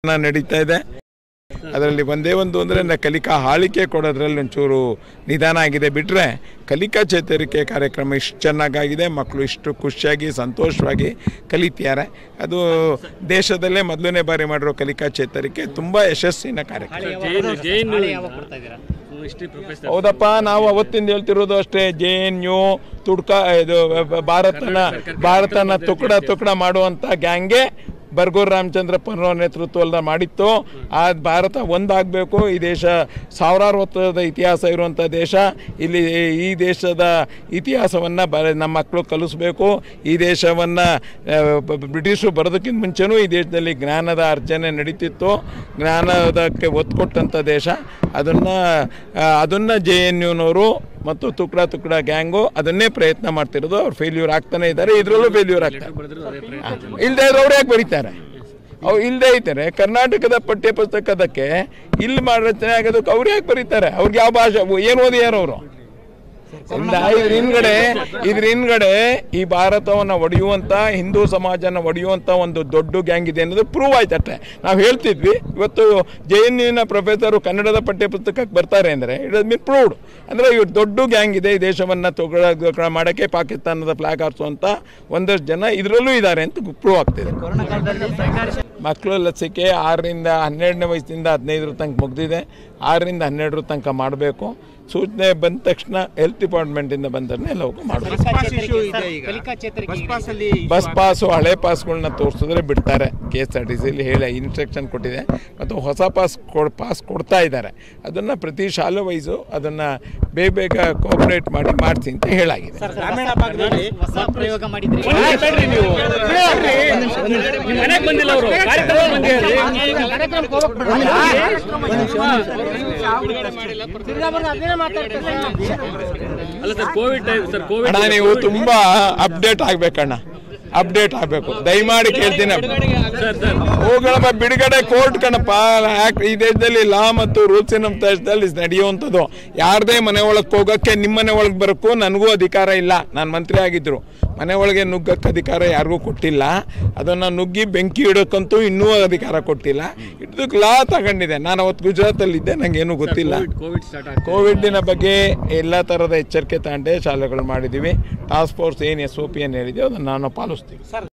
ನಡೀತಾ ಇದೆ ಅದರಲ್ಲಿ ಒಂದೇ ಒಂದು ಅಂದರೆ ನ- ಕಲಿಕಾ ಹಾಳಿಕೆ ಕೊಡೋದ್ರಲ್ಲಿ ಒಂಚೂರು ನಿಧಾನ ಆಗಿದೆ ಬಿಟ್ಟರೆ ಕಲಿಕಾ ಚೇತರಿಕೆ ಕಾರ್ಯಕ್ರಮ ಇಷ್ಟು ಚೆನ್ನಾಗಾಗಿದೆ ಮಕ್ಕಳು ಇಷ್ಟು ಖುಷಿಯಾಗಿ ಸಂತೋಷವಾಗಿ ಕಲಿತಿದ್ದಾರೆ ಅದು ದೇಶದಲ್ಲೇ ಮೊದಲನೇ ಬಾರಿ ಮಾಡಿರೋ ಕಲಿಕಾ ಚೇತರಿಕೆ ತುಂಬ ಯಶಸ್ಸಿನ ಕಾರ್ಯಕ್ರಮ ಹಿಸ್ಟ್ರಿ ಪ್ರೊಫೆಸರ್ ಹೌದಪ್ಪ ನಾವು ಅವತ್ತಿಂದ ಹೇಳ್ತಿರೋದು ಅಷ್ಟೇ ಜೆ ಎನ್ ಯು ತುಡ್ಕ ಇದು ಭಾರತನ ಭಾರತನ ತುಕಡ ತುಕಡ ಮಾಡುವಂಥ ಗ್ಯಾಂಗ್ಗೆ ಬರ್ಗೂರ್ ರಾಮಚಂದ್ರಪ್ಪನವರ ನೇತೃತ್ವದ ಮಾಡಿತ್ತು ಆ ಭಾರತ ಒಂದಾಗಬೇಕು ಈ ದೇಶ ಸಾವಿರಾರು ವರ್ಷದ ಇತಿಹಾಸ ಇರುವಂಥ ದೇಶ ಇಲ್ಲಿ ಈ ದೇಶದ ಇತಿಹಾಸವನ್ನು ಬ ನಮ್ಮ ಮಕ್ಕಳು ಕಲಿಸ್ಬೇಕು ಈ ದೇಶವನ್ನು ಬ್ರಿಟಿಷರು ಬರೋದಕ್ಕಿಂತ ಮುಂಚೆನೂ ಈ ದೇಶದಲ್ಲಿ ಜ್ಞಾನದ ಅರ್ಜನೆ ನಡೀತಿತ್ತು ಜ್ಞಾನದಕ್ಕೆ ಒತ್ತು ಕೊಟ್ಟಂಥ ದೇಶ ಅದನ್ನು ಅದನ್ನು ಜೆ ಎನ್ ಯುನವರು ಮತ್ತು ತುಕಡ ತುಕಡ ಗ್ಯಾಂಗು ಅದನ್ನೇ ಪ್ರಯತ್ನ ಮಾಡ್ತಿರೋದು ಅವ್ರು ಫೇಲ್ಯೂರ್ ಆಗ್ತಾನೆ ಇದ್ದಾರೆ ಇದರಲ್ಲೂ ಫೇಲ್ಯೂರ್ ಆಗ್ತಾರೆ ಇಲ್ಲದೆ ಇದ್ರೆ ಅವ್ರು ಯಾಕೆ ಬರೀತಾರೆ ಅವ್ರು ಇಲ್ಲದೆ ಇದ್ದಾರೆ ಕರ್ನಾಟಕದ ಪಠ್ಯ ಪುಸ್ತಕದಕ್ಕೆ ಇಲ್ಲಿ ಮಾಡಿ ರಚನೆ ಆಗೋದಕ್ಕೆ ಅವ್ರು ಯಾಕೆ ಬರೀತಾರೆ ಅವ್ರಿಗೆ ಯಾವ ಭಾಷೆ ಏನು ಓದಿಯಾರ ಅವರು ಇಲ್ಲ ಇದ್ರ ಹಿಂದ್ಗಡೆ ಇದ್ರ ಹಿಂದ್ಗಡೆ ಈ ಭಾರತವನ್ನು ಒಡೆಯುವಂತ ಹಿಂದೂ ಸಮಾಜನ ಒಡೆಯುವಂತ ಒಂದು ದೊಡ್ಡ ಗ್ಯಾಂಗ್ ಇದೆ ಅನ್ನೋದು ಪ್ರೂವ್ ಆಯ್ತಟ್ಟೆ ನಾವು ಹೇಳ್ತಿದ್ವಿ ಇವತ್ತು ಜೆ ಎನ್ ಯುನ ಪ್ರೊಫೆಸರು ಕನ್ನಡದ ಪಠ್ಯ ಪುಸ್ತಕಕ್ಕೆ ಬರ್ತಾರೆ ಅಂದರೆ ಇಟ್ ಹಸ್ ಮೀನ್ ಪ್ರೂವ್ಡ್ ಅಂದರೆ ಇವ್ರು ದೊಡ್ಡ ಗ್ಯಾಂಗ್ ಇದೆ ಈ ದೇಶವನ್ನು ತೊಗೊಳ ಮಾಡೋಕ್ಕೆ ಪಾಕಿಸ್ತಾನದ ಫ್ಲಾಗ್ ಹಾರಿಸುವಂಥ ಒಂದಷ್ಟು ಜನ ಇದರಲ್ಲೂ ಇದ್ದಾರೆ ಅಂತ ಪ್ರೂವ್ ಆಗ್ತಿದೆ ಮಕ್ಕಳು ಲಸಿಕೆ ಆರರಿಂದ ಹನ್ನೆರಡನೇ ವಯಸ್ಸಿಂದ ಹದಿನೈದರ ತನಕ ಮುಗ್ದಿದೆ ಆರರಿಂದ ಹನ್ನೆರಡರ ತನಕ ಮಾಡಬೇಕು ಸೂಚನೆ ಬಂದ ತಕ್ಷಣ ಹೆಲ್ತ್ ಡಿಪಾರ್ಟ್ಮೆಂಟಿಂದ ಬಂದರೆ ಎಲ್ಲವಕ್ಕೂ ಮಾಡಬೇಕು ಕಲಿಕಾ ಚೇತರಿಕೆ ಬಸ್ ಪಾಸು ಹಳೆ ಪಾಸ್ಗಳನ್ನ ತೋರಿಸಿದ್ರೆ ಬಿಡ್ತಾರೆ ಕೆ ಎಸ್ ಆರ್ ಟಿ ಸಿಲಿ ಹೇಳಿ ಇನ್ಸ್ಟ್ರಕ್ಷನ್ ಕೊಟ್ಟಿದೆ ಮತ್ತು ಹೊಸ ಪಾಸ್ ಕೊಡ್ ಪಾಸ್ ಕೊಡ್ತಾ ಇದ್ದಾರೆ ಅದನ್ನು ಪ್ರತಿ ಶಾಲೆ ವೈಸು ಅದನ್ನು ಬೇಗ ಬೇಗ ಕೋಆಪ್ರೇಟ್ ಮಾಡಿ ಮಾಡಿಸಿ ಅಂತ ಹೇಳಾಗಿದೆ ಗ್ರಾಮೀಣ ಭಾಗದಲ್ಲಿ ಹೊಸ ಪ್ರಯೋಗ ಮಾಡಿದ್ರಿ ನಿಮ್ಮ ಮನೆಗೆ ಬಂದಿಲ್ಲ ಅವರು ಕಾರ್ಯಕ್ರಮ ಬಂದಿದ್ದಾರೆ ಅಲ್ಲ sir COVID time sir COVID ಅಣ್ಣ ನೀವು ತುಂಬಾ ಅಪ್ಡೇಟ್ ಆಗ್ಬೇಕಣ್ಣ ಅಪ್ಡೇಟ್ ಆಗಬೇಕು ದಯಮಾಡಿ ಕೇಳ್ತೀನಿ ಸರ್ ಸರ್ ಹೋಗಳಮ್ಮ ಬಿಡುಗಡೆ ಕೋರ್ಟ್ ಕಣಪ್ಪ ಆಕ್ಟ್ ಈ ದೇಶದಲ್ಲಿ ಲಾ ಮತ್ತು ರೂಲ್ಸ್ ನಮ್ಮ ದೇಶದಲ್ಲಿ ನಡೆಯುವಂಥದ್ದು ಯಾರದೇ ಮನೆ ಒಳಗೆ ಹೋಗೋಕ್ಕೆ ನಿಮ್ಮ ಮನೆ ಒಳಗೆ ಬರೋಕ್ಕೂ ನನಗೂ ಅಧಿಕಾರ ಇಲ್ಲ ನಾನು ಮಂತ್ರಿ ಆಗಿದ್ರು ಮನೆ ಒಳಗೆ ನುಗ್ಗಕ್ಕೆ ಅಧಿಕಾರ ಯಾರಿಗೂ ಕೊಟ್ಟಿಲ್ಲ ಅದನ್ನು ನುಗ್ಗಿ ಬೆಂಕಿ ಇಡೋಕ್ಕಂತೂ ಇನ್ನೂ ಅಧಿಕಾರ ಕೊಟ್ಟಿಲ್ಲ ಇದಕ್ಕೆ ಲಾ ತಗೊಂಡಿದೆ ನಾನು ಅವತ್ತು ಗುಜರಾತಲ್ಲಿದ್ದೆ ನನಗೇನು ಗೊತ್ತಿಲ್ಲ ಕೋವಿಡ್ ಸ್ಟಾರ್ಟ್ ಆಗಿದೆ ಕೋವಿಡ್ನ ಬಗ್ಗೆ ಎಲ್ಲ ಥರದ ಎಚ್ಚರಿಕೆ ತಗೊಂಡೆ ಶಾಲೆಗಳು ಮಾಡಿದ್ದೀವಿ ಟಾಸ್ಕ್ ಫೋರ್ಸ್ ಏನು ಎಸ್ ಒ ಪಿ ಏನು ಹೇಳಿದೆಯೋ ಅದನ್ನು ನಾನು ಪಾಲಿಸ್ತೀವಿ